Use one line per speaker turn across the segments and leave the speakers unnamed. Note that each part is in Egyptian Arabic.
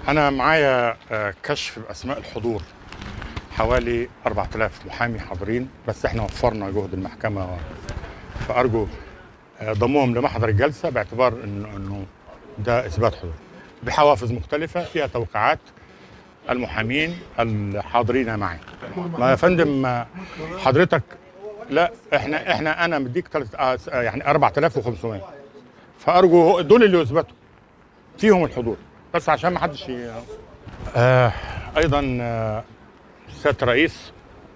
أنا معايا آه، كشف بأسماء الحضور حوالي 4000 محامي حاضرين بس احنا وفرنا جهد المحكمة و- فأرجو آه، ضمهم لمحضر الجلسة باعتبار إنه إنه ده إثبات حضور بحوافز مختلفة فيها توقيعات المحامين الحاضرين معي ما يا فندم آه، حضرتك لا احنا احنا انا مديك تلت آه، س- آه، يعني 4500 فارجو دول اللي يثبتوا فيهم الحضور بس عشان ما حدش ي... آه ايضا آه سياده الرئيس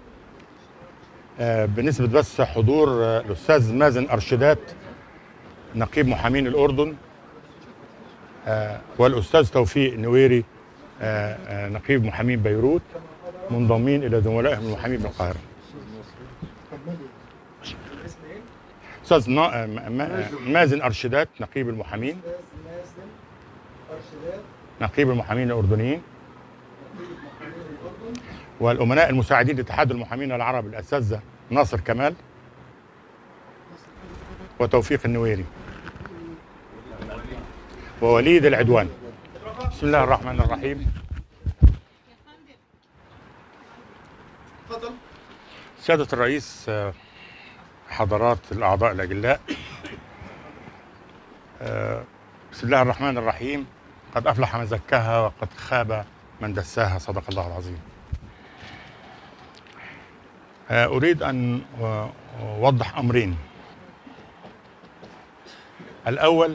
آه بنسبه بس حضور آه الاستاذ مازن ارشدات نقيب محامين الاردن آه والاستاذ توفيق نويري آه آه نقيب محامين بيروت منضمين الى زملائهم المحامين بالقاهره استاذ نا- م- م- مازن ارشدات نقيب المحامين نقيب المحامين الاردنيين والامناء المساعدين لاتحاد المحامين العرب الاساتذه ناصر كمال وتوفيق النويري ووليد العدوان بسم الله الرحمن الرحيم سيادة الرئيس آه، حضرات الأعضاء الأجلاء آه، بسم الله الرحمن الرحيم قد أفلح من زكاها وقد خاب من دساها صدق الله العظيم آه، أريد أن آه، أوضح أمرين الأول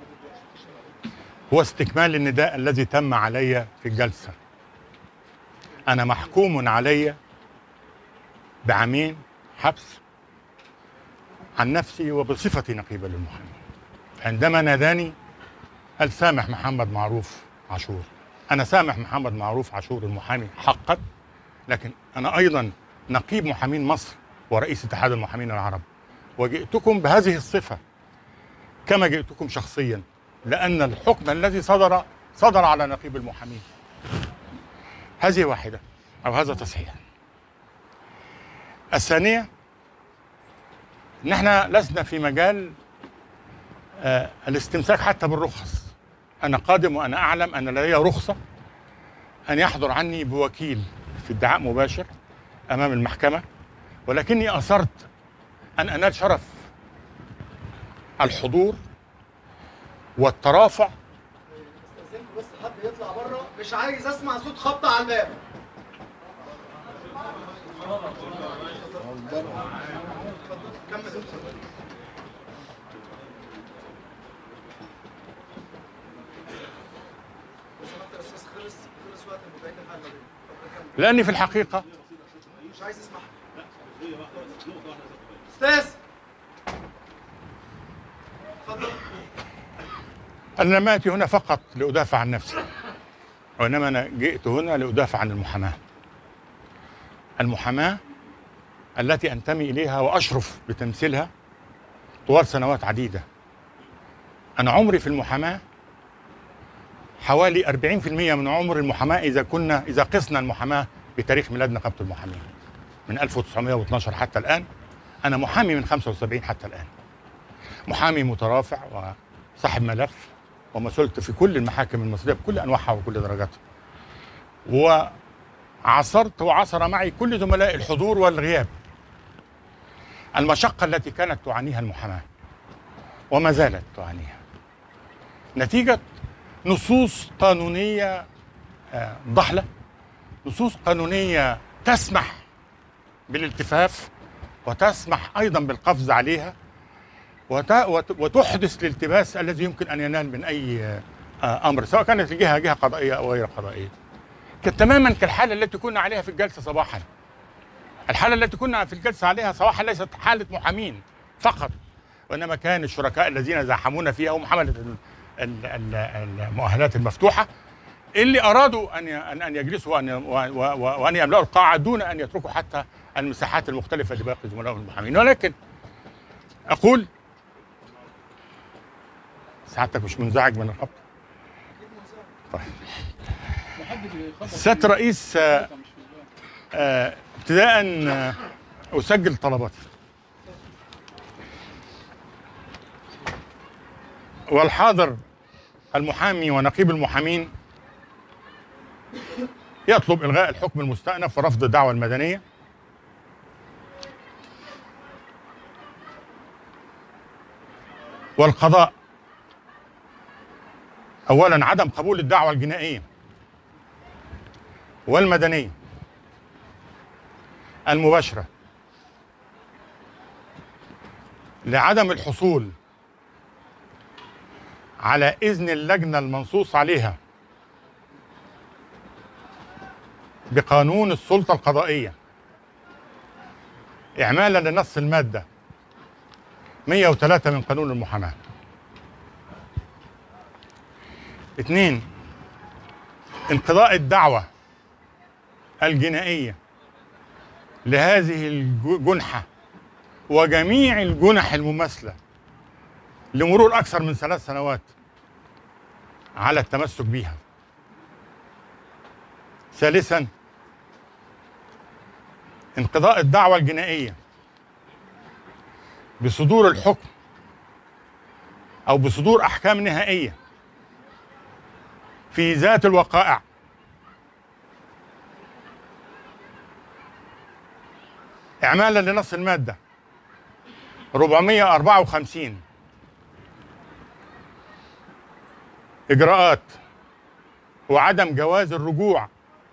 هو استكمال النداء الذي تم علي في الجلسة أنا محكوم علي بعامين حبس عن نفسي وبصفتي نقيبا للمحامين عندما ناداني قال سامح محمد معروف عاشور انا سامح محمد معروف عاشور المحامي حقا لكن انا ايضا نقيب محامين مصر ورئيس اتحاد المحامين العرب وجئتكم بهذه الصفه كما جئتكم شخصيا لان الحكم الذي صدر صدر على نقيب المحامين هذه واحده او هذا تصحيح الثانيه ان احنا لسنا في مجال آه الاستمساك حتى بالرخص انا قادم وانا اعلم ان لدي رخصه ان يحضر عني بوكيل في ادعاء مباشر امام المحكمه ولكني اصرت ان انال شرف الحضور والترافع
استاذنكم بس حد يطلع بره مش عايز اسمع صوت خبط على الباب كمل لو سمحت يا استاذ خلص خلص وقت المبيعات الحلقه دي اتفضل كمل.
لاني في الحقيقه
مش عايز اسمع استاذ اتفضل
انا لم اتي هنا فقط لادافع عن نفسي وانما انا جئت هنا لادافع عن المحاماه المحاماه التي انتمي اليها واشرف بتمثيلها طوال سنوات عديده انا عمري في المحاماه حوالي 40% من عمر المحاماه اذا كنا اذا قسنا المحاماه بتاريخ ميلاد نقابه المحامين من 1912 حتى الان انا محامي من 75 حتى الان محامي مترافع وصاحب ملف ومثلت في كل المحاكم المصريه بكل انواعها وكل درجاتها. وعاصرت وعاصر معي كل زملاء الحضور والغياب. المشقه التي كانت تعانيها المحاماه وما زالت تعانيها. نتيجه نصوص قانونيه آه، ضحله نصوص قانونيه تسمح بالالتفاف وتسمح ايضا بالقفز عليها وت- وت- وتحدث الالتباس الذي يمكن ان ينال من اي آه، امر سواء كانت الجهه جهه قضائيه او غير قضائيه. كانت تماما كالحاله التي كنا عليها في الجلسه صباحا. الحاله التي كنا في الجلسه عليها صباحا ليست حاله محامين فقط وانما كان الشركاء الذين زاحمونا فيها هم حمله ال- ال- ال- المؤهلات المفتوحه اللي ارادوا ان ي- ان ان يجلسوا وان و- و- و- وان يملأوا القاعه دون ان يتركوا حتى المساحات المختلفه لباقي زملائهم المحامين ولكن اقول سعادتك مش منزعج من الخبط طيب سيادة الرئيس آه، آه، ابتداء آه، اسجل طلباتي والحاضر المحامي ونقيب المحامين يطلب الغاء الحكم المستأنف ورفض الدعوه المدنيه والقضاء اولا عدم قبول الدعوه الجنائيه والمدنيه المباشره لعدم الحصول على اذن اللجنه المنصوص عليها بقانون السلطه القضائيه اعمالا لنص الماده 103 من قانون المحاماه اثنين انقضاء الدعوة الجنائية لهذه الجنحة وجميع الجنح المماثلة لمرور أكثر من ثلاث سنوات على التمسك بها ثالثا انقضاء الدعوة الجنائية بصدور الحكم أو بصدور أحكام نهائية في ذات الوقائع إعمالا لنص المادة 454 إجراءات وعدم جواز الرجوع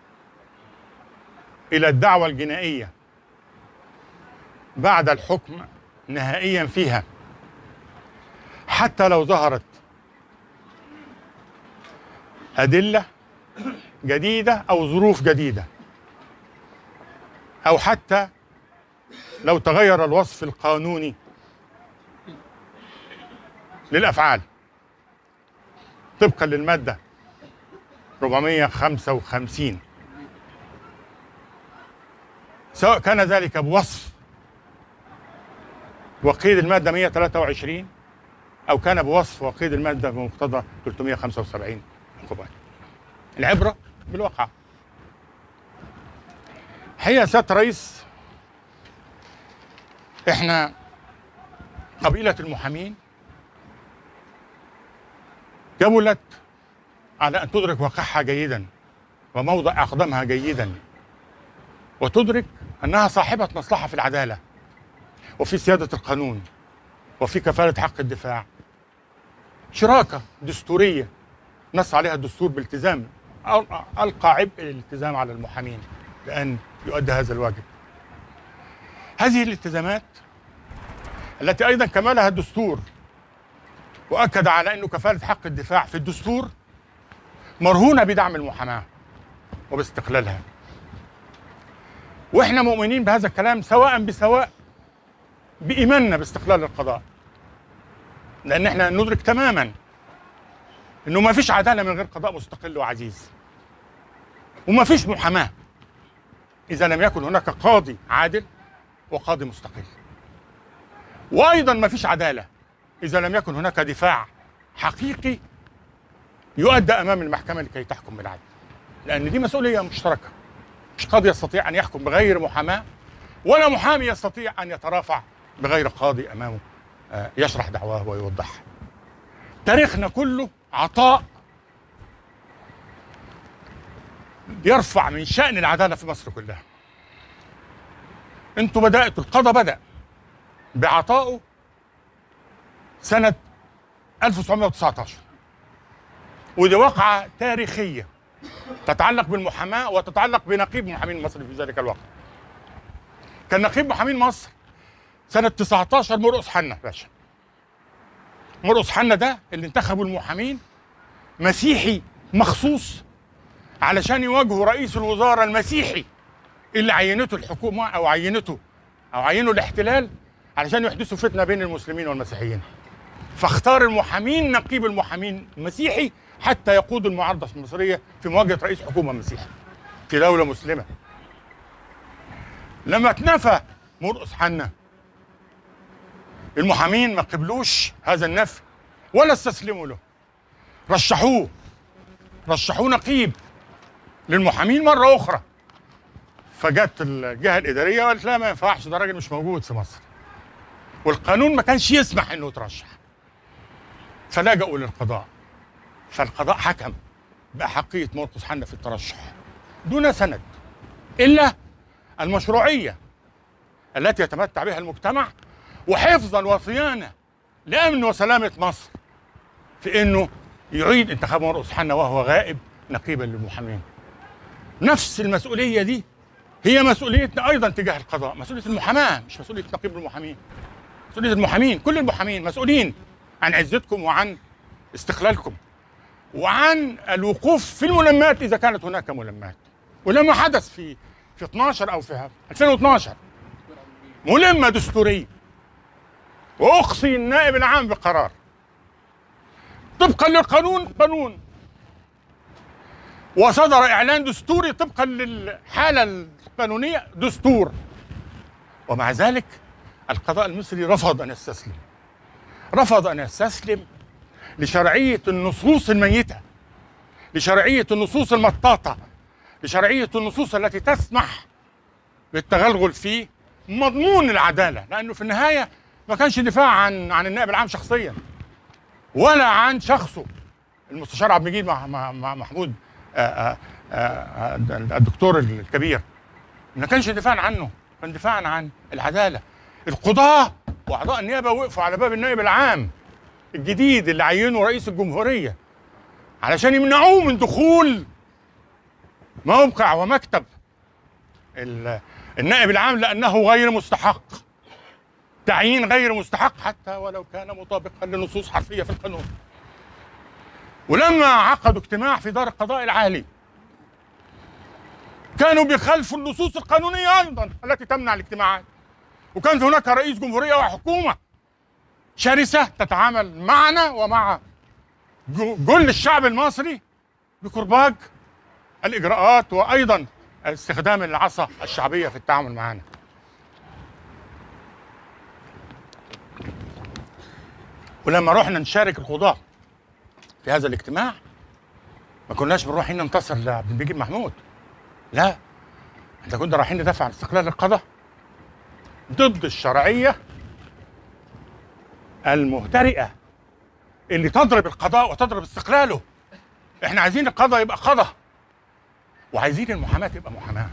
إلى الدعوة الجنائية بعد الحكم نهائيا فيها حتى لو ظهرت أدلة جديدة أو ظروف جديدة أو حتى لو تغير الوصف القانوني للأفعال طبقا للمادة 455 سواء كان ذلك بوصف وقيد المادة 123 أو كان بوصف وقيد المادة بمقتضى 375 عقوبات العبرة بالواقع هي سيادة رئيس احنا قبيلة المحامين جملت على أن تدرك واقعها جيدا وموضع أقدامها جيدا وتدرك أنها صاحبة مصلحة في العدالة وفي سيادة القانون وفي كفالة حق الدفاع شراكة دستورية نص عليها الدستور بالتزام ألقى عبء الالتزام على المحامين بأن يؤدي هذا الواجب هذه الالتزامات التي أيضا كملها الدستور وأكد على أنه كفالة حق الدفاع في الدستور مرهونة بدعم المحاماة وباستقلالها واحنا مؤمنين بهذا الكلام سواء بسواء بإيماننا باستقلال القضاء لأن احنا ندرك تماما انه ما فيش عداله من غير قضاء مستقل وعزيز وما فيش محاماه اذا لم يكن هناك قاضي عادل وقاضي مستقل وايضا ما فيش عداله اذا لم يكن هناك دفاع حقيقي يؤدى امام المحكمه لكي تحكم بالعدل لان دي مسؤوليه مشتركه مش قاضي يستطيع ان يحكم بغير محاماه ولا محامي يستطيع ان يترافع بغير قاضي امامه آه، يشرح دعواه ويوضحها تاريخنا كله عطاء يرفع من شأن العدالة في مصر كلها انتوا بدأتوا القضاء بدأ بعطائه سنة 1919 ودي واقعة تاريخية تتعلق بالمحاماة وتتعلق بنقيب محامين مصر في ذلك الوقت كان نقيب محامين مصر سنة 19 مرقص حنا باشا مرقص حنا ده اللي انتخبوا المحامين مسيحي مخصوص علشان يواجهوا رئيس الوزراء المسيحي اللي عينته الحكومة أو عينته أو عينه الاحتلال علشان يحدثوا فتنة بين المسلمين والمسيحيين فاختار المحامين نقيب المحامين مسيحي حتى يقود المعارضة المصرية في مواجهة رئيس حكومة مسيحي في دولة مسلمة لما اتنفى مرقص حنا المحامين ما قبلوش هذا النفي ولا استسلموا له رشحوه رشحوه نقيب للمحامين مرة أخرى فجت الجهة الإدارية وقالت لا ما ينفعش ده راجل مش موجود في مصر والقانون ما كانش يسمح إنه يترشح فلجأوا للقضاء فالقضاء حكم بأحقية مرقس حنا في الترشح دون سند الا المشروعيه التي يتمتع بها المجتمع وحفظا وصيانه لامن وسلامه مصر في انه يعيد انتخاب مرقس حنا وهو غائب نقيبا للمحامين نفس المسؤوليه دي هي مسؤوليتنا ايضا تجاه القضاء مسؤوليه المحاماه مش مسؤوليه نقيب المحامين مسؤوليه المحامين كل المحامين مسؤولين عن عزتكم وعن استقلالكم وعن الوقوف في الملمات اذا كانت هناك ملمات ولما حدث في في 12 او في 2012 ملمه دستوريه واقصي النائب العام بقرار طبقا للقانون قانون وصدر اعلان دستوري طبقا للحاله القانونيه دستور ومع ذلك القضاء المصري رفض ان يستسلم رفض ان يستسلم لشرعيه النصوص الميته لشرعيه النصوص المطاطه لشرعيه النصوص التي تسمح بالتغلغل في مضمون العداله لانه في النهايه ما كانش دفاع عن عن النائب العام شخصيا ولا عن شخصه المستشار عبد المجيد مع مع مع محمود آآ آآ الدكتور الكبير ما كانش دفاعا عنه كان دفاعا عن العداله القضاه واعضاء النيابه وقفوا على باب النائب العام الجديد اللي عينه رئيس الجمهوريه علشان يمنعوه من دخول موقع ومكتب ال- النائب العام لانه غير مستحق تعيين غير مستحق حتى ولو كان مطابقا لنصوص حرفيه في القانون ولما عقدوا اجتماع في دار القضاء العالي كانوا بيخالفوا النصوص القانونيه ايضا التي تمنع الاجتماعات وكان هناك رئيس جمهوريه وحكومه شرسه تتعامل معنا ومع جو- جل الشعب المصري بكرباج الاجراءات وايضا استخدام العصا الشعبيه في التعامل معنا ولما رحنا نشارك القضاة في هذا الاجتماع ما كناش بنروح هنا ننتصر لعبد المجيد محمود لا احنا كنا رايحين ندافع عن استقلال القضاء ضد الشرعية المهترئة اللي تضرب القضاء وتضرب استقلاله احنا عايزين القضاء يبقى قضاء وعايزين المحاماة تبقى محاماة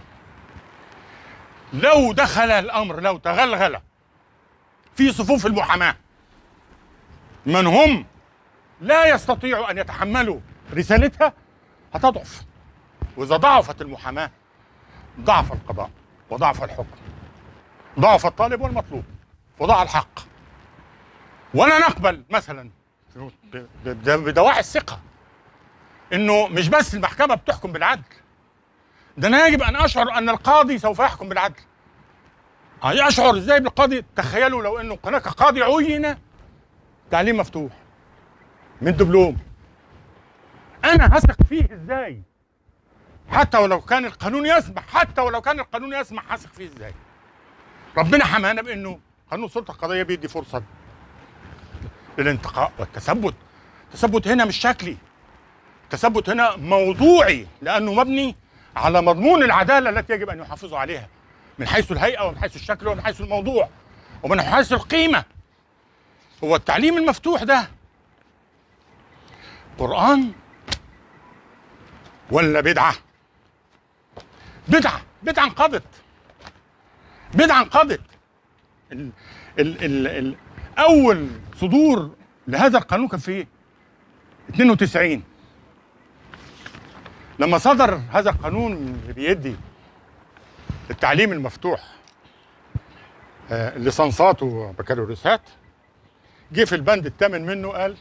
لو دخل الأمر لو تغلغل في صفوف المحاماة من هم لا يستطيعوا ان يتحملوا رسالتها هتضعف واذا ضعفت المحاماه ضعف القضاء وضعف الحكم ضعف الطالب والمطلوب وضاع الحق ولا نقبل مثلا ب- ب- بدواعي الثقه انه مش بس المحكمه بتحكم بالعدل ده انا يجب ان اشعر ان القاضي سوف يحكم بالعدل أي اشعر ازاي بالقاضي تخيلوا لو انه هناك قاضي عين تعليم مفتوح من دبلوم انا هثق فيه ازاي حتى ولو كان القانون يسمح حتى ولو كان القانون يسمح هثق فيه ازاي ربنا حمانا بانه قانون السلطه القضائيه بيدي فرصه للانتقاء والتثبت التثبت هنا مش شكلي التثبت هنا موضوعي لانه مبني على مضمون العداله التي يجب ان يحافظوا عليها من حيث الهيئه ومن حيث الشكل ومن حيث الموضوع ومن حيث القيمه هو التعليم المفتوح ده قرآن ولا بدعة؟ بدعة بدعة انقضت بدعة انقضت ال ال ال ال أول صدور لهذا القانون كان في إيه؟ 92 لما صدر هذا القانون اللي بيدي التعليم المفتوح آه، الليسانسات وبكالوريوسات جه في البند الثامن منه قال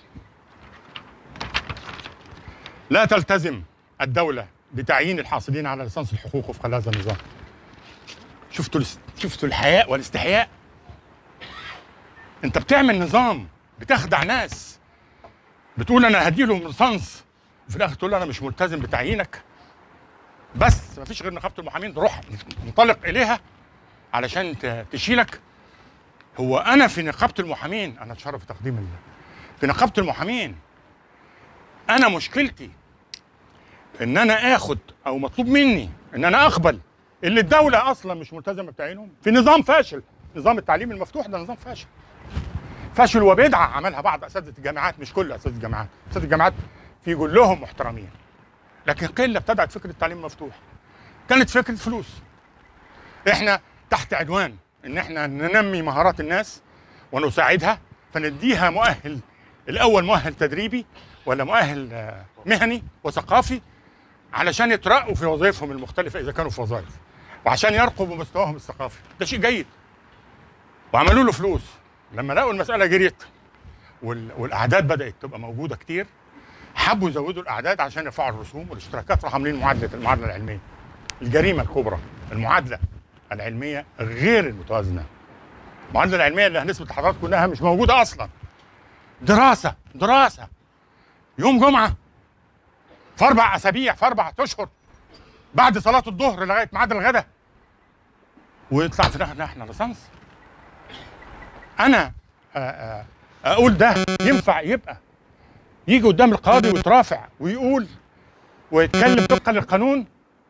لا تلتزم الدولة بتعيين الحاصلين على ليسانس الحقوق وفق هذا النظام شفتوا الاس- شفتوا الحياء والاستحياء انت بتعمل نظام بتخدع ناس بتقول انا هديلهم ليسانس وفي الاخر تقول انا مش ملتزم بتعيينك بس مفيش غير نقابه المحامين تروح منطلق اليها علشان ت- تشيلك هو انا في نقابه المحامين انا اتشرف بتقديم ال- في نقابه المحامين انا مشكلتي ان انا اخد او مطلوب مني ان انا اقبل اللي الدوله اصلا مش ملتزمه بتعيينهم في نظام فاشل نظام التعليم المفتوح ده نظام فاشل فاشل وبدعه عملها بعض اساتذه الجامعات مش كل اساتذه الجامعات اساتذه الجامعات في كلهم محترمين لكن قله ابتدعت فكره التعليم المفتوح كانت فكره فلوس احنا تحت عنوان ان احنا ننمي مهارات الناس ونساعدها فنديها مؤهل الاول مؤهل تدريبي ولا مؤهل آه، مهني وثقافي علشان يترقوا في وظائفهم المختلفه اذا كانوا في وظائف وعشان يرقوا بمستواهم الثقافي ده شيء جيد وعملوا له فلوس لما لقوا المساله جريت وال- والاعداد بدات تبقى موجوده كتير حبوا يزودوا الاعداد عشان يرفعوا الرسوم والاشتراكات راحوا عاملين معادله المعادله العلميه الجريمه الكبرى المعادله العلميه غير المتوازنه المعادله العلميه اللي هنثبت لحضراتكم كلها مش موجوده اصلا دراسه دراسه يوم جمعه في اربع اسابيع في اربع اشهر بعد صلاه الظهر لغايه ميعاد الغداء ويطلع في الاخر لا احنا لصنص انا آه، آه، اقول ده ينفع يبقى يجي قدام القاضي ويترافع ويقول ويتكلم طبقا للقانون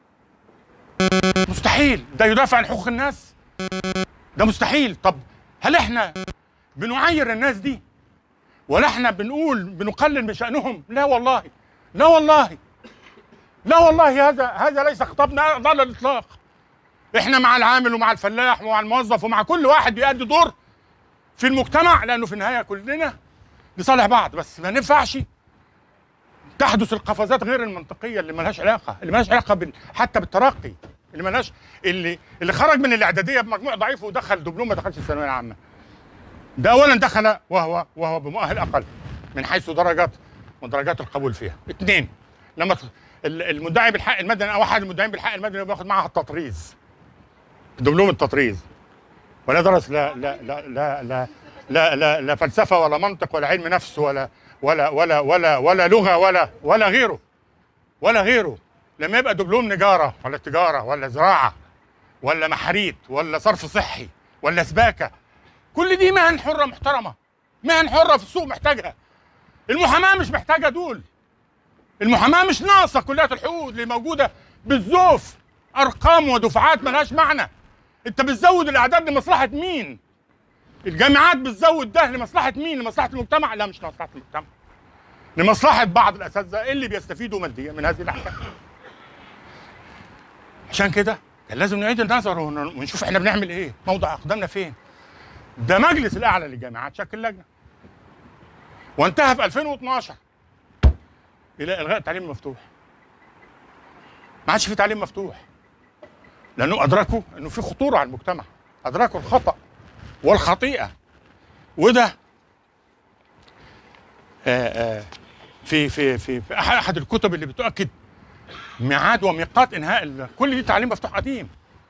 مستحيل ده يدافع عن حقوق الناس ده مستحيل طب هل احنا بنعير الناس دي ولا احنا بنقول بنقلل من شأنهم لا والله لا والله لا والله هذا هذا ليس خطابنا على الاطلاق احنا مع العامل ومع الفلاح ومع الموظف ومع كل واحد بيأدي دور في المجتمع لانه في النهايه كلنا لصالح بعض بس ما ينفعش تحدث القفزات غير المنطقيه اللي ملهاش علاقه اللي ملهاش علاقه بال... حتى بالترقي اللي ملهاش اللي اللي خرج من الاعداديه بمجموع ضعيف ودخل دبلوم ما دخلش الثانويه العامه ده اولا دخل وهو وهو بمؤهل اقل من حيث درجات ودرجات القبول فيها اثنين لما ت- ال- المدعي بالحق المدني او احد المدعين بالحق المدني بياخد معاها التطريز دبلوم التطريز ولا درس لا لا لا لا لا لا, لا, لا فلسفه ولا منطق ولا علم نفس ولا ولا ولا ولا ولا لغه ولا ولا غيره ولا غيره لما يبقى دبلوم نجاره ولا تجاره ولا زراعه ولا محاريت ولا صرف صحي ولا سباكه كل دي مهن حره محترمه مهن حره في السوق محتاجها المحاماه مش محتاجه دول المحاماه مش ناقصه كليات الحقوق اللي موجوده بالزوف ارقام ودفعات ملهاش معنى انت بتزود الاعداد لمصلحه مين الجامعات بتزود ده لمصلحه مين لمصلحه المجتمع لا مش لمصلحه المجتمع لمصلحه بعض الاساتذه اللي بيستفيدوا ماديا من هذه الاحكام عشان كده كان لازم نعيد النظر ون- ونشوف احنا بنعمل ايه موضع اقدامنا فين ده مجلس الاعلى للجامعات شكل لجنه وانتهى في 2012 الى الغاء التعليم المفتوح ما عادش في تعليم مفتوح لانهم ادركوا انه في خطوره على المجتمع ادركوا الخطا والخطيئه وده آه، آه، في في في في أح- احد الكتب اللي بتؤكد ميعاد وميقات انهاء ال- كل دي تعليم مفتوح قديم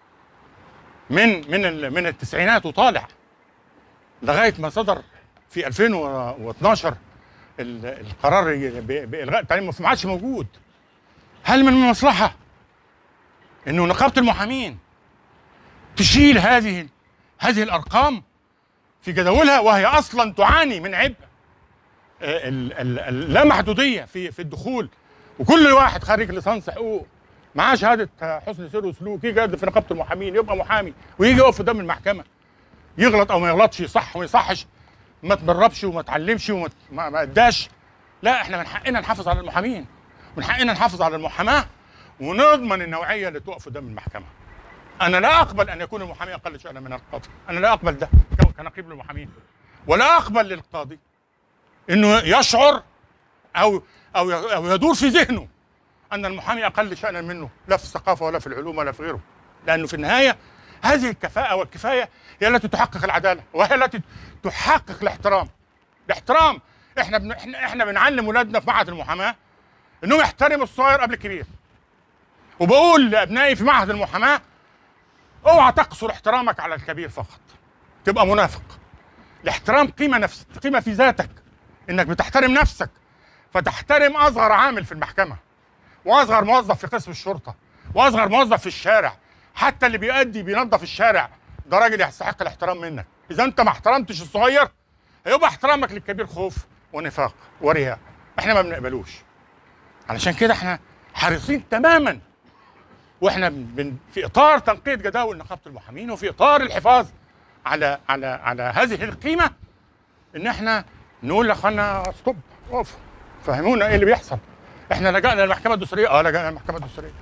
من من ال- من التسعينات وطالع لغايه ما صدر في 2012 ال- القرار ي- ب- بالغاء التعليم المفتوح ما عادش موجود هل من المصلحه انه نقابه المحامين تشيل هذه هذه الارقام في جداولها وهي اصلا تعاني من عبء آه، ال- ال- اللامحدوديه في في الدخول وكل واحد خريج ليسانس حقوق معاه شهاده آه، حسن سير وسلوك يجي يقدم في نقابه المحامين يبقى محامي ويجي يقف قدام المحكمه يغلط او ما يغلطش يصح وما يصحش ما تدربش وما تعلمش وما ت- ما ما اداش لا احنا من حقنا نحافظ على المحامين من حقنا نحافظ على المحاماه ونضمن النوعيه اللي تقف قدام المحكمه انا لا اقبل ان يكون المحامي اقل شأنا من القاضي انا لا اقبل ده ك- كنقيب للمحامين ولا اقبل للقاضي انه يشعر او او ي- او يدور في ذهنه ان المحامي اقل شأنا منه لا في الثقافه ولا في العلوم ولا في غيره لانه في النهايه هذه الكفاءه والكفايه هي التي تحقق العداله وهي التي تحقق الاحترام الاحترام احنا بن... احنا احنا بنعلم ولادنا في معهد المحاماه انهم يحترموا الصغير قبل الكبير وبقول لابنائي في معهد المحاماه اوعى تقصر احترامك على الكبير فقط تبقى منافق الاحترام قيمه نفس قيمه في ذاتك انك بتحترم نفسك فتحترم اصغر عامل في المحكمه واصغر موظف في قسم الشرطه واصغر موظف في الشارع حتى اللي بيأدي بينظف الشارع ده راجل يستحق الاحترام منك اذا انت ما احترمتش الصغير هيبقى احترامك للكبير خوف ونفاق ورياء احنا ما بنقبلوش علشان كده احنا حريصين تماما واحنا بن في اطار تنقية جداول نقابه المحامين وفي اطار الحفاظ على على على هذه القيمه ان احنا نقول لاخوانا ستوب اقف فهمونا ايه اللي بيحصل احنا لجأنا للمحكمه الدستوريه اه لجأنا للمحكمه الدستوريه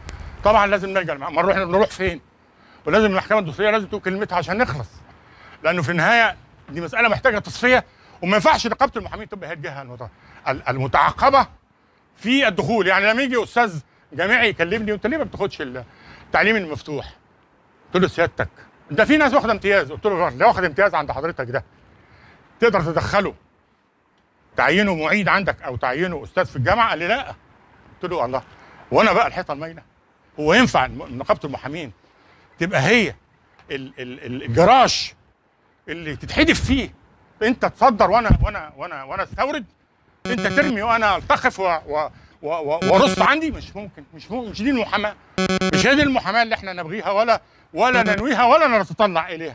طبعا لازم نلجا للمحاماه ما نروح نروح فين ولازم المحكمه الدستوريه لازم تقول كلمتها عشان نخلص لانه في النهايه دي مساله محتاجه تصفيه وما ينفعش نقابه المحامين تبقى هي الجهه المت- ال- المتعاقبه في الدخول يعني لما يجي استاذ جامعي يكلمني وانت ليه ما بتاخدش التعليم المفتوح؟ قلت له سيادتك ده في ناس واخده امتياز قلت له اللي واخد امتياز عند حضرتك ده تقدر تدخله تعينه معيد عندك او تعينه استاذ في الجامعه قال لي لا قلت له الله وانا بقى الحيطه المايله هو ينفع الم- نقابه المحامين تبقى هي ال- ال- ال- الجراش اللي تتحدف فيه انت تصدر وانا وانا وانا وانا استورد انت ترمي وانا التخف و- و- و- و- وارص عندي مش ممكن مش ممكن مش دي المحاماه مش هي دي المحاماه اللي احنا نبغيها ولا ولا ننويها ولا نتطلع اليها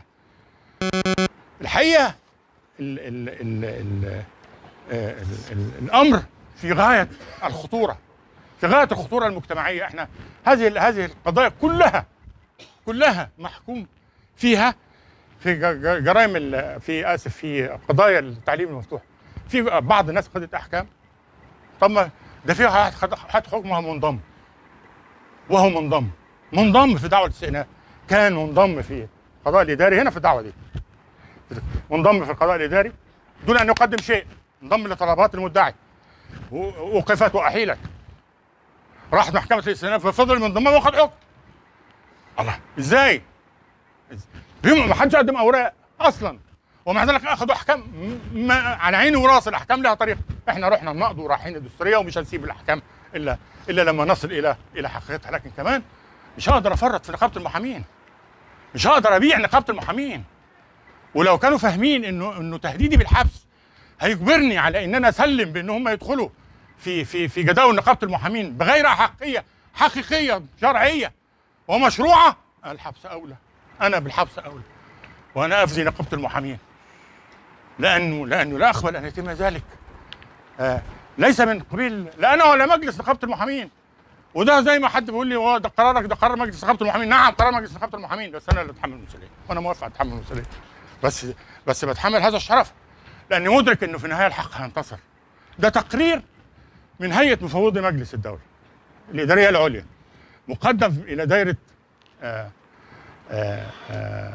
الحقيقه ال ال ال ال آه، ال ال الامر في غايه الخطوره في غايه الخطوره المجتمعيه احنا هذه ال- هذه القضايا كلها كلها محكوم فيها في ج- ج- جرائم ال- في اسف في قضايا التعليم المفتوح في بعض الناس خدت احكام طب ما ده في واحد خد خد حكم وهو منضم وهو منضم منضم في دعوه الاستئناف كان منضم في القضاء الاداري هنا في الدعوه دي منضم في القضاء الاداري دون ان يقدم شيء انضم لطلبات المدعي و- وقفت واحيلت راحت محكمه الاستئناف ففضل منضم واخد حكم الله ازاي؟ بيهم ما حدش قدم اوراق اصلا ومع ذلك اخذوا احكام م- ما على عيني وراسي الاحكام لها طريقه احنا رحنا النقض ورايحين الدستوريه ومش هنسيب الاحكام الا الا لما نصل الى الى حقيقتها لكن كمان مش هقدر افرط في نقابه المحامين مش هقدر ابيع نقابه المحامين ولو كانوا فاهمين انه انه تهديدي بالحبس هيجبرني على ان انا اسلم بان هم يدخلوا في في في جداول نقابه المحامين بغير احقيه حقيقيه شرعيه ومشروعه الحبس اولى انا بالحبس اولى وانا افزي نقابه المحامين لانه لانه لا اقبل ان يتم ذلك آه ليس من قبيل لا انا ولا مجلس نقابه المحامين وده زي ما حد بيقول لي هو ده قرارك ده قرار مجلس نقابه المحامين نعم قرار مجلس نقابه المحامين بس انا اللي اتحمل المسؤوليه وانا موافق اتحمل المسؤوليه بس بس بتحمل هذا الشرف لاني مدرك انه في النهايه الحق هينتصر ده تقرير من هيئه مفوضي مجلس الدوله الاداريه العليا مقدم الى دائره آه آه آه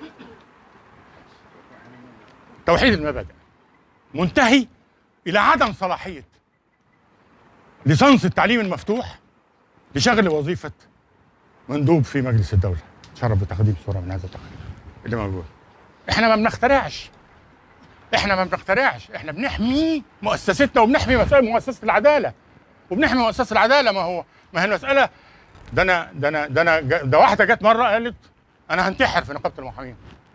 توحيد المبادئ منتهي الى عدم صلاحيه ليسانس التعليم المفتوح لشغل وظيفه مندوب في مجلس الدوله شرف بتقديم صوره من هذا التقرير اللي موجود احنا ما بنخترعش احنا ما بنخترعش احنا بنحمي مؤسستنا وبنحمي مسائل مؤسسه العداله وبنحمي مؤسسه العداله ما هو ما هي المساله ده انا ده انا ده انا جا- ده واحده جت مره قالت انا هنتحر في نقابه المحامين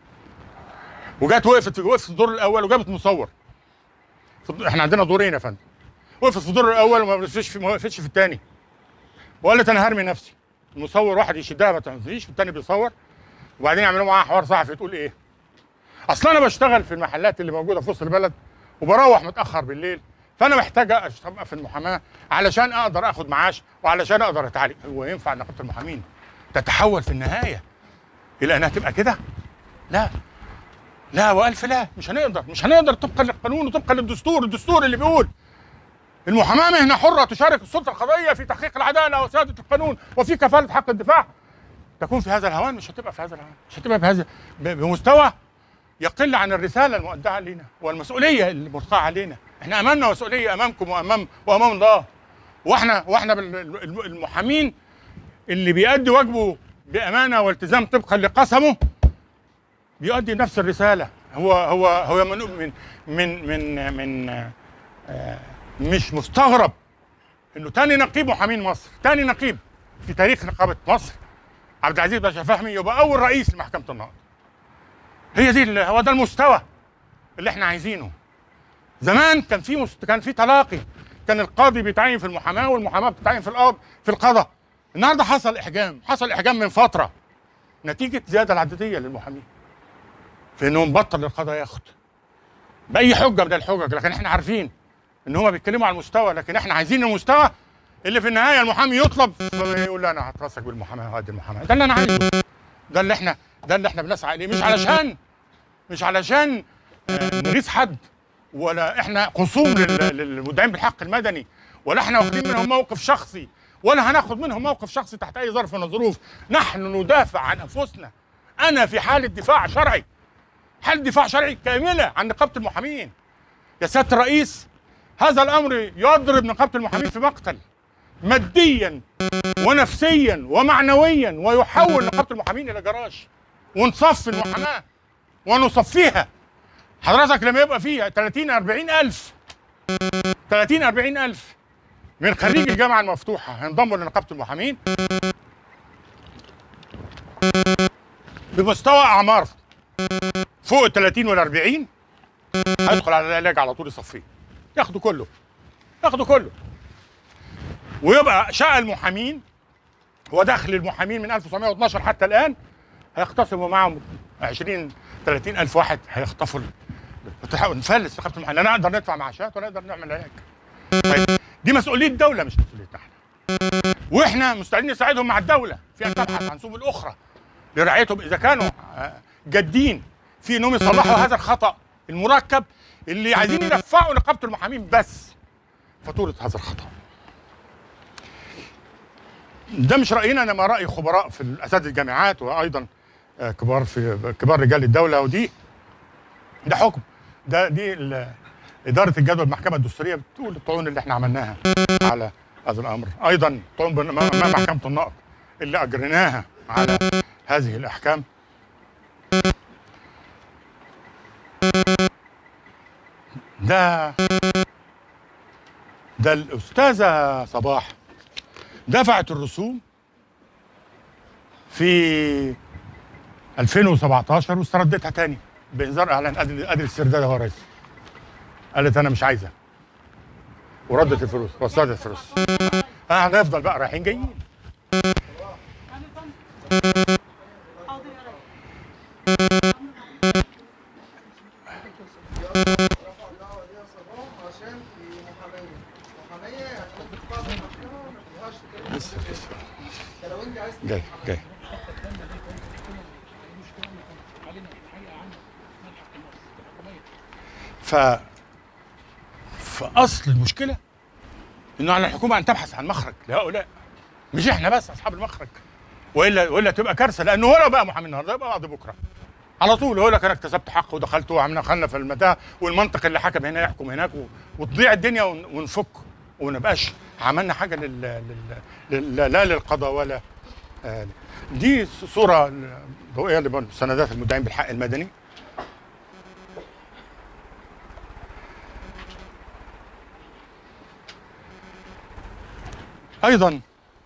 وجت وقفت وقفت في الدور الاول وجابت مصور في الد- احنا عندنا دورين يا فندم وقفت في الدور الاول وما وقفتش في ما وقفتش في الثاني وقالت انا هرمي نفسي المصور واحد يشدها ما تنزليش والثاني بيصور وبعدين يعملوا معاها حوار صحفي تقول ايه اصل انا بشتغل في المحلات اللي موجوده في وسط البلد وبروح متاخر بالليل فانا محتاجه اشتغل في المحاماه علشان اقدر اخد معاش وعلشان اقدر اتعالج هو ينفع نقابه المحامين تتحول في النهايه الى انها تبقى كده لا لا والف لا مش هنقدر مش هنقدر طبقا للقانون وطبقا للدستور الدستور اللي بيقول المحاماه مهنه حره تشارك السلطه القضائيه في تحقيق العداله وسياده القانون وفي كفاله حق الدفاع تكون في هذا الهوان مش هتبقى في هذا الهوان مش هتبقى بهذا ب- بمستوى يقل عن الرساله المؤداه علينا والمسؤوليه الملقاه علينا احنا امامنا مسؤوليه امامكم وامام وامام الله واحنا واحنا بال- ال- المحامين اللي بيأدي واجبه بامانه والتزام طبقا لقسمه بيؤدي نفس الرساله هو هو هو من من من من, من آه، مش مستغرب انه تاني نقيب محامين مصر تاني نقيب في تاريخ نقابه مصر عبد العزيز باشا فهمي يبقى اول رئيس لمحكمه النقض هي دي ال- هو ده المستوى اللي احنا عايزينه زمان كان في مست... كان في تلاقي كان القاضي بيتعين في المحاماه والمحاماه بتتعين في القاضي في القضاء النهارده حصل احجام حصل احجام من فتره نتيجه زياده العدديه للمحامين في انهم بطل القضاء ياخد باي حجه من الحجج لكن احنا عارفين ان هم بيتكلموا على المستوى لكن احنا عايزين المستوى اللي في النهايه المحامي يطلب يقول لا انا هترسك بالمحاماه وهدي المحاماه ده اللي انا عايزه ده اللي احنا ده اللي احنا بنسعى اليه مش علشان مش علشان آه، نغيظ حد ولا احنا خصوم لل- للمدعين بالحق المدني ولا احنا واخدين منهم موقف شخصي ولا هناخد منهم موقف شخصي تحت اي ظرف من الظروف نحن ندافع عن انفسنا انا في حاله دفاع شرعي حاله دفاع شرعي كامله عن نقابه المحامين يا سياده الرئيس هذا الامر يضرب نقابه المحامين في مقتل ماديا ونفسيا ومعنويا ويحول نقابه المحامين الى جراج ونصفي المحاماه ونصفيها حضرتك لما يبقى فيها 30 40 الف 30 40 الف من خريج الجامعه المفتوحه هينضموا لنقابه المحامين بمستوى اعمار فوق ال 30 وال 40 هيدخل على العلاج على طول يصفيه ياخده كله ياخده كله ويبقى شقى المحامين ودخل المحامين من 1912 حتى الان هيختصموا معهم 20 30 الف واحد هيخطفوا ال- نفلس نقابه المحامين لا نقدر ندفع معاشات ولا نقدر نعمل علاج طيب دي مسؤوليه الدوله مش مسؤوليتنا احنا واحنا مستعدين نساعدهم مع الدوله في ان تبحث عن سبل اخرى لرعايتهم اذا كانوا آه، جادين في انهم يصلحوا هذا الخطا المركب اللي عايزين يدفعوا نقابه المحامين بس فاتوره هذا الخطا ده مش راينا انما راي خبراء في اساتذه الجامعات وايضا آه، كبار في كبار رجال الدوله ودي ده حكم ده دي ال- اداره الجدول المحكمه الدستوريه بتقول الطعون اللي احنا عملناها على هذا الامر ايضا طعون بن- امام محكمه النقض اللي اجريناها على هذه الاحكام ده ده الاستاذه صباح دفعت الرسوم في 2017 واستردتها تاني بانذار اعلان ادي ادي السرداد اهو يا ريس قالت انا مش عايزه وردت الفلوس وصلت الفلوس اه هنفضل بقى رايحين جايين
حاضر يا ريس
رفع الدعوه دي يا صباح عشان في محاميه محاميه يعني ممكن تقاعد المحكمه ما تنفعش تتكلم
بس بس
ده لو انت عايز
جاي جاي ف فاصل المشكله انه على الحكومه ان تبحث عن مخرج لهؤلاء مش احنا بس اصحاب المخرج والا والا تبقى كارثه لانه ولا بقى محامي النهارده يبقى بعد بكره على طول يقول لك انا اكتسبت حق ودخلت وعملنا خلنا في المتاهه والمنطق اللي حكم هنا يحكم هناك و... وتضيع الدنيا ون... ونفك وما نبقاش عملنا حاجه لل... لل... لل... لا للقضاء ولا آه، دي صوره ضوئيه لسندات المدعين بالحق المدني ايضا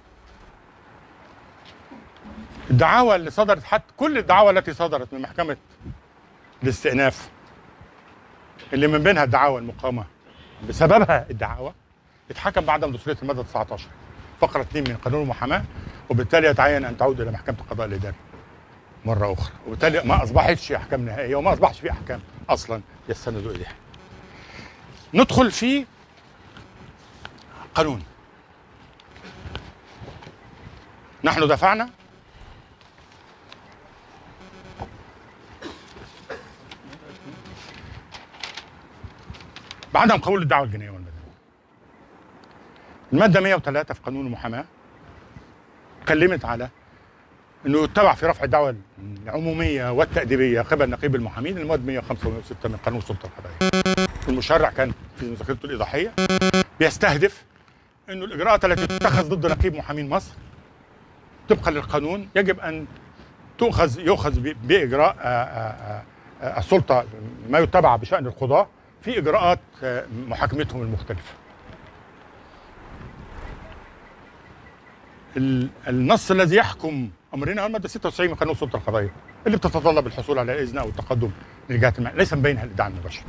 الدعاوى اللي صدرت حتى كل الدعاوى التي صدرت من محكمه الاستئناف اللي من بينها الدعاوى المقامه بسببها الدعاوى اتحكم بعدم دستوريه الماده 19 فقره 2 من قانون المحاماه وبالتالي يتعين ان تعود الى محكمه القضاء الاداري مره اخرى وبالتالي ما اصبحتش احكام نهائيه وما اصبحش في احكام اصلا يستندوا اليها ندخل في قانون نحن دفعنا بعدم قبول الدعوه الجنائيه والمدنيه الماده 103 في قانون المحاماه اتكلمت على انه يتبع في رفع الدعوى العموميه والتاديبيه قبل نقيب المحامين المواد 105 و106 من قانون السلطه القضائيه. المشرع كان في مذكرته الايضاحيه بيستهدف انه الاجراءات التي تتخذ ضد نقيب محامين مصر طبقا للقانون يجب ان تؤخذ يؤخذ ب- باجراء آه، آه، آه، السلطه ما يتبع بشان القضاه في اجراءات آه، محاكمتهم المختلفه. ال- النص الذي يحكم امرنا هو الماده 96 من قانون السلطه القضائيه اللي بتتطلب الحصول على الاذن او التقدم للجهات المعنيه ليس من بينها الادعاء المباشر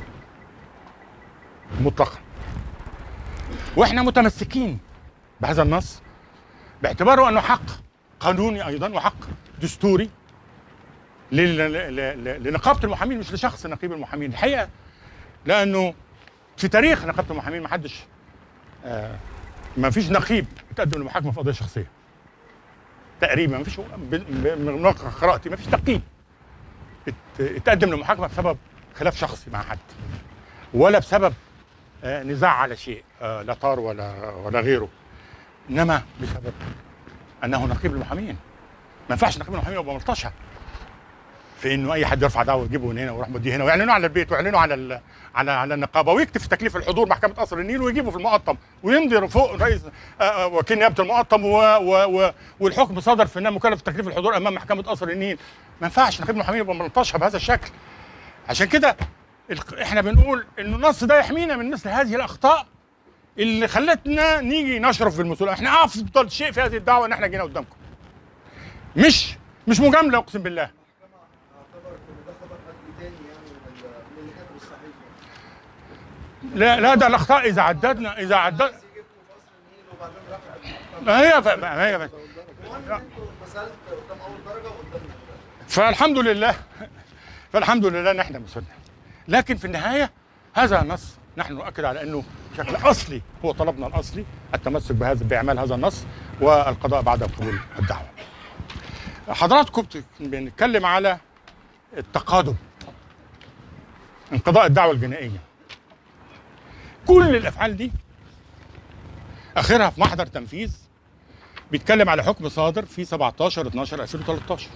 مطلقا واحنا متمسكين بهذا النص باعتباره انه حق قانوني ايضا وحق دستوري لل- ل- ل- ل- لنقابه المحامين مش لشخص نقيب المحامين الحقيقه لانه في تاريخ نقابه المحامين ما حدش آه ما فيش نقيب يتقدم لمحاكمه في قضيه شخصيه تقريبا ما فيش ب- ب- من واقع قراءتي ما فيش نقيب ات- اتقدم لمحاكمه بسبب خلاف شخصي مع حد ولا بسبب آه، نزاع على شيء آه، لا طار ولا ولا غيره انما بسبب انه نقيب المحامين ما ينفعش نقيب المحامين يبقى ملطشه في انه اي حد يرفع دعوه يجيبه من هنا ويروح موديه هنا ويعلنوا على البيت ويعلنوا على ال- على على النقابه ويكتب في تكليف الحضور محكمه قصر النيل ويجيبه في المقطم ويمضي فوق رئيس آه، آه، وكيل نيابه المقطم و و و والحكم صدر في انه مكلف بتكليف الحضور امام محكمه قصر النيل ما ينفعش نقيب المحامين يبقى ملطشه بهذا الشكل عشان كده الق- احنا بنقول انه النص ده يحمينا من مثل هذه الاخطاء اللي خلتنا نيجي نشرف في المسؤوليه احنا افضل شيء في هذه الدعوه ان احنا جينا قدامكم مش مش مجامله اقسم بالله
المحكمة اعتبرت ان ده خبر قلبي تاني يعني من ال- من اللي كاتب الصحيفة
لا لا ده الاخطاء اذا عددنا اذا عدد
بس يجيبكم في قصر النيل وبعدين رفع المحكمة
ما هي ف- ما هي ف-
المهم ان انتوا مسألة قدام اول درجة وقدام النهائي.
فالحمد لله فالحمد لله ان احنا مسلنا لكن في النهايه هذا نص نحن نؤكد على انه بشكل اصلي هو طلبنا الاصلي التمسك بهذا باعمال هذا النص والقضاء بعد قبول الدعوه. حضراتكم بت- بنتكلم على التقادم انقضاء الدعوه الجنائيه. كل الافعال دي اخرها في محضر تنفيذ بيتكلم على حكم صادر في 17 12 2013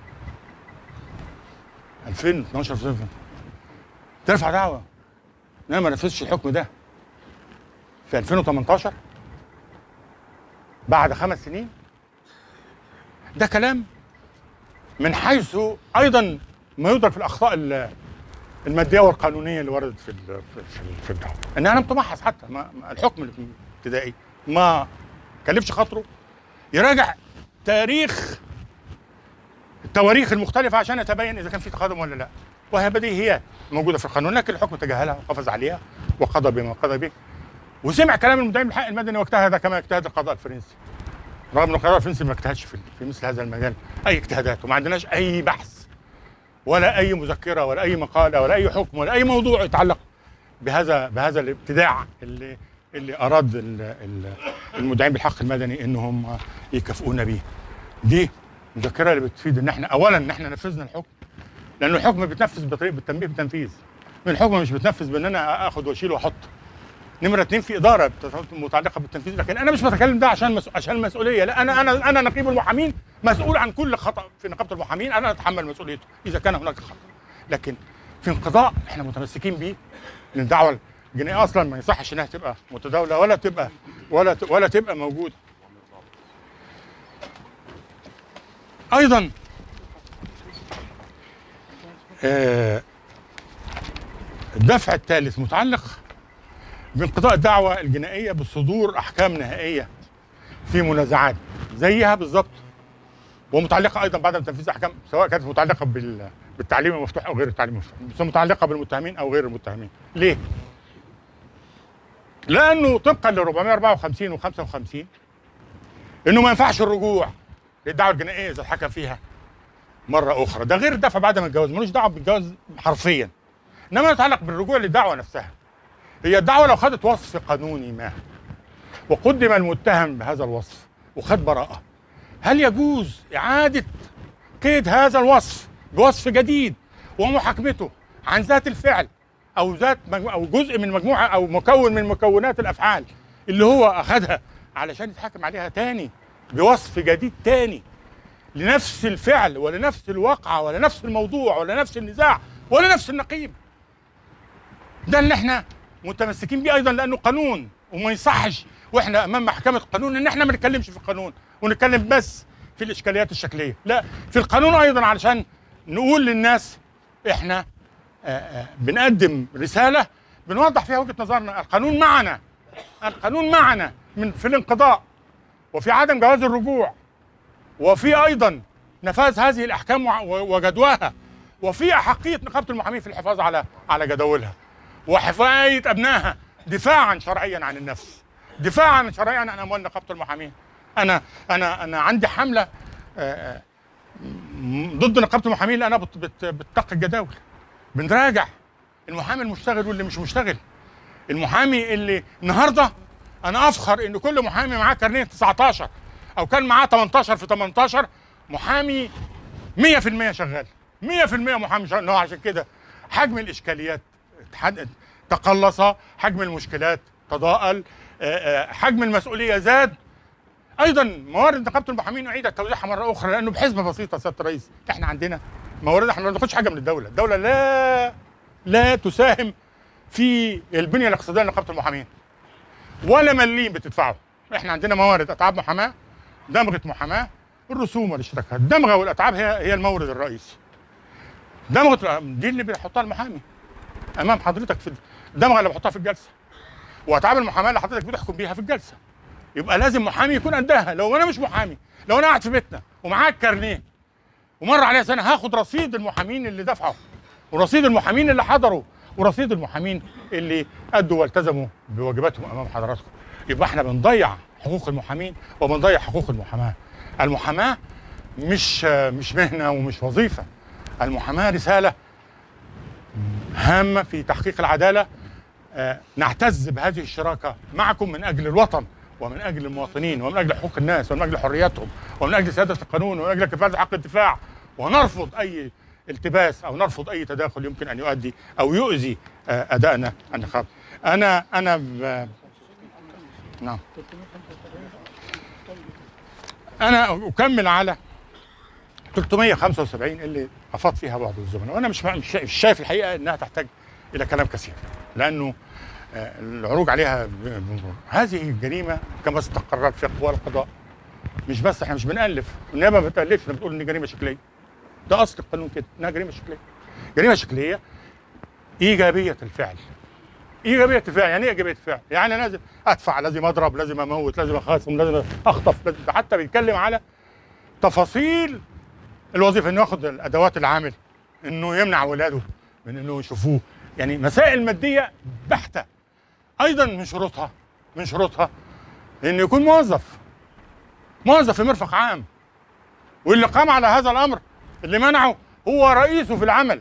2012 صفر ترفع دعوه انا ما نفذتش الحكم ده في 2018 بعد خمس سنين ده كلام من حيث ايضا ما يدرك في الاخطاء ال- الماديه والقانونيه اللي وردت في ال- في في- في الدعوه انها لم تمحص حتى ما ما- الحكم الابتدائي ما كلفش خاطره يراجع تاريخ التواريخ المختلفة عشان يتبين إذا كان في تقادم ولا لا وهي بديهيات موجودة في القانون لكن الحكم تجاهلها وقفز عليها وقضى بما قضى به وسمع كلام المدعي بالحق المدني واجتهد كما اجتهد القضاء الفرنسي رغم ان القضاء الفرنسي ما اجتهدش في, في مثل هذا المجال اي اجتهادات وما عندناش اي بحث ولا اي مذكره ولا اي مقاله ولا اي حكم ولا اي موضوع يتعلق بهذا بهذا الابتداع اللي اللي اراد ال- ال- المدعين بالحق المدني انهم يكافئونا بيه. دي مذكره اللي بتفيد ان احنا اولا ان احنا نفذنا الحكم لان الحكم بيتنفذ بطريقه بالتنبيه بالتنفيذ. من الحكم مش بتنفذ بان انا اخد واشيل واحط. نمره اثنين في اداره بت- متعلقه بالتنفيذ لكن انا مش بتكلم ده عشان مسؤ... عشان المسؤوليه لا انا انا انا نقيب المحامين مسؤول عن كل خطا في نقابه المحامين انا اتحمل مسؤوليته اذا كان هناك خطا لكن في انقضاء احنا متمسكين بيه ان الدعوه الجنائيه اصلا ما يصحش انها تبقى متداوله ولا تبقى ولا ت- ولا تبقى موجوده ايضا آه، الدفع الثالث متعلق بانقضاء الدعوة الجنائية بصدور أحكام نهائية في منازعات زيها بالظبط ومتعلقة أيضا بعدم تنفيذ أحكام سواء كانت متعلقة بال- بالتعليم المفتوح أو غير التعليم المفتوح بس متعلقة بالمتهمين أو غير المتهمين ليه؟ لأنه طبقا ل 454 و 55 إنه ما ينفعش الرجوع للدعوة الجنائية إذا اتحكم فيها مرة أخرى ده غير الدفع بعدم الجواز ملوش دعوة بالجواز حرفيا إنما يتعلق بالرجوع للدعوة نفسها هي الدعوة لو خدت وصف قانوني ما وقدم المتهم بهذا الوصف وخد براءة هل يجوز إعادة قيد هذا الوصف بوصف جديد ومحاكمته عن ذات الفعل أو ذات مجمو- أو جزء من مجموعة أو مكون من مكونات الأفعال اللي هو أخذها علشان يتحاكم عليها تاني بوصف جديد تاني لنفس الفعل ولا نفس الواقعة ولا نفس الموضوع ولا نفس النزاع ولا نفس النقيب ده اللي احنا متمسكين بيه ايضا لانه قانون وما يصحش واحنا امام محكمه القانون ان احنا ما نتكلمش في القانون ونتكلم بس في الاشكاليات الشكليه لا في القانون ايضا علشان نقول للناس احنا آه، آه، بنقدم رساله بنوضح فيها وجهه نظرنا القانون معنا القانون معنا من في الانقضاء وفي عدم جواز الرجوع وفي ايضا نفاذ هذه الاحكام وع- و- وجدواها وفي احقيه نقابه المحامين في الحفاظ على على جداولها وحمايه ابنائها دفاعا شرعيا عن النفس دفاعا شرعيا عن اموال نقابه المحامين انا انا انا عندي حمله آه، آه، م- ضد نقابه المحامين لانها بت- بت- بتتقي الجداول بنراجع المحامي المشتغل واللي مش مشتغل المحامي اللي النهارده انا افخر ان كل محامي معاه كارنيه 19 او كان معاه 18 في 18 محامي 100% شغال 100% محامي شغال إنه عشان كده حجم الاشكاليات اتحد- تقلص حجم المشكلات تضاءل آه، آه، حجم المسؤوليه زاد ايضا موارد نقابه المحامين اعيد توزيعها مره اخرى لانه بحسبه بسيطه سياده الرئيس احنا عندنا موارد احنا ما بناخدش حاجه من الدوله الدوله لا لا تساهم في البنيه الاقتصاديه لنقابه المحامين ولا مليم بتدفعه احنا عندنا موارد اتعاب محاماه دمغه محاماه الرسوم والاشتراكات الدمغه والاتعاب هي هي المورد الرئيسي دمغه دي اللي بيحطها المحامي امام حضرتك في الدمغه اللي بحطها في الجلسه واتعاب المحاماه اللي حضرتك بتحكم بيها في الجلسه يبقى لازم محامي يكون قدها لو انا مش محامي لو انا قاعد في بيتنا ومعاك كارنيه ومر عليا سنه هاخد رصيد المحامين اللي دفعوا ورصيد المحامين اللي حضروا ورصيد المحامين اللي ادوا والتزموا بواجباتهم امام حضراتكم يبقى احنا بنضيع حقوق المحامين وبنضيع حقوق المحاماه المحاماه مش مش مهنه ومش وظيفه المحاماه رساله هامه في تحقيق العداله آه، نعتز بهذه الشراكه معكم من اجل الوطن ومن اجل المواطنين ومن اجل حقوق الناس ومن اجل حرياتهم ومن اجل سياده القانون ومن اجل كفايه حق الدفاع ونرفض اي التباس او نرفض اي تداخل يمكن ان يؤدي او يؤذي آه، ادائنا النقابي. انا انا ب... نعم انا اكمل على 375 اللي افاض فيها بعض الزملاء وانا مش مش مش شايف الحقيقه انها تحتاج الى كلام كثير لانه آه، العروج عليها ب- بمرور. هذه الجريمه كما استقرت في اقوال القضاء مش بس احنا مش بنالف النيابه ما بتالفش احنا بتقول ان جريمه شكليه ده اصل القانون كده انها جريمه شكليه جريمه شكليه ايجابيه الفعل ايجابيه الفعل يعني ايه ايجابيه الفعل؟ يعني لازم ادفع لازم اضرب لازم اموت لازم اخاصم لازم اخطف لازم ده حتى بيتكلم على تفاصيل الوظيفه انه ياخد الادوات العامل انه يمنع ولاده من انه يشوفوه يعني مسائل ماديه بحته ايضا من شروطها من شروطها انه يكون موظف موظف في مرفق عام واللي قام على هذا الامر اللي منعه هو رئيسه في العمل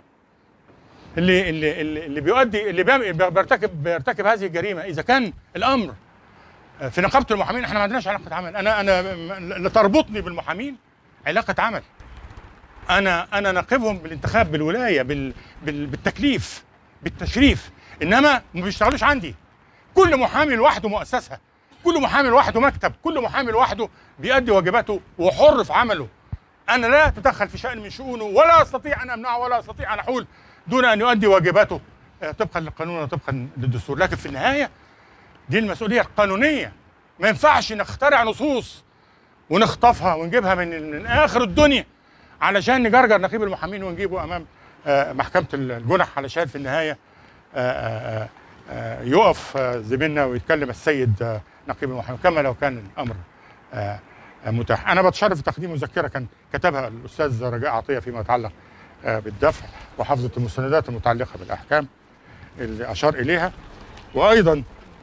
اللي اللي اللي, اللي بيؤدي اللي بيعمل- بيرتكب بيرتكب هذه الجريمه اذا كان الامر في نقابه المحامين احنا ما عندناش علاقه عمل انا انا لا تربطني بالمحامين علاقه عمل انا انا ناقبهم بالانتخاب بالولايه بال بال بالتكليف بالتشريف انما ما بيشتغلوش عندي كل محامي لوحده مؤسسه كل محامي لوحده مكتب كل محامي لوحده بيؤدي واجباته وحر في عمله انا لا اتدخل في شان من شؤونه ولا استطيع ان امنعه ولا استطيع ان احول دون ان يؤدي واجباته آه، طبقا للقانون وطبقا للدستور لكن في النهايه دي المسؤوليه القانونيه ما ينفعش نخترع نصوص ونخطفها ونجيبها من من اخر الدنيا علشان نجرجر نقيب المحامين ونجيبه امام آه، محكمه الجنح علشان في النهايه آه، آه، آه، يقف آه، زميلنا ويتكلم السيد آه، نقيب المحامين كما لو كان الامر آه، آه، متاح انا بتشرف بتقديم مذكره كان كتبها الاستاذ رجاء عطيه فيما يتعلق آه، بالدفع وحفظه المستندات المتعلقه بالاحكام اللي اشار اليها وايضا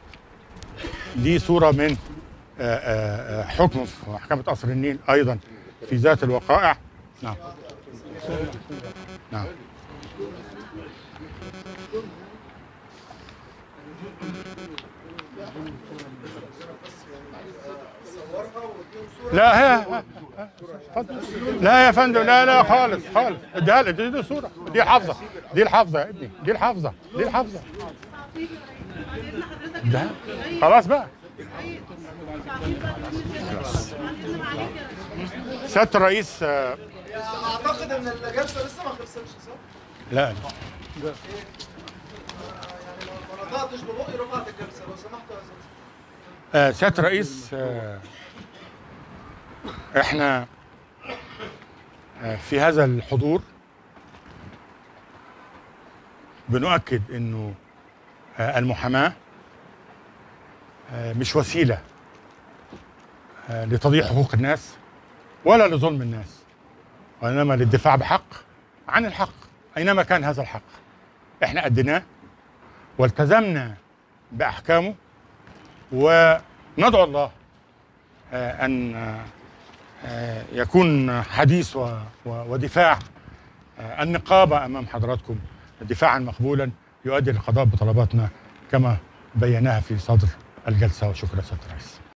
دي صوره من آه، آه، آه، حكم في محكمه قصر النيل ايضا في ذات الوقائع نعم نعم لا هي اتفضل. لا يا فندم لا لا خالص خالص اديها لي دي, دي صوره دي الحافظه دي الحافظه يا ابني دي الحافظه دي الحافظه ده خلاص بقى سياده الرئيس آه،
اعتقد ان الجلسه لسه ما خلصتش صح؟
لا
يعني ما ما نطقتش ببقي رفعت الجلسه لو سمحت يا استاذ
آه، سياده الرئيس آه، احنا آه، في هذا الحضور بنؤكد انه آه، المحاماه آه، مش وسيله آه، لتضييع حقوق الناس ولا لظلم الناس وانما للدفاع بحق عن الحق اينما كان هذا الحق احنا اديناه والتزمنا باحكامه وندعو الله آه، ان آه، يكون حديث و- و- ودفاع آه، النقابه امام حضراتكم دفاعا مقبولا يؤدي للقضاء بطلباتنا كما بيناها في صدر الجلسه وشكرا سياده الرئيس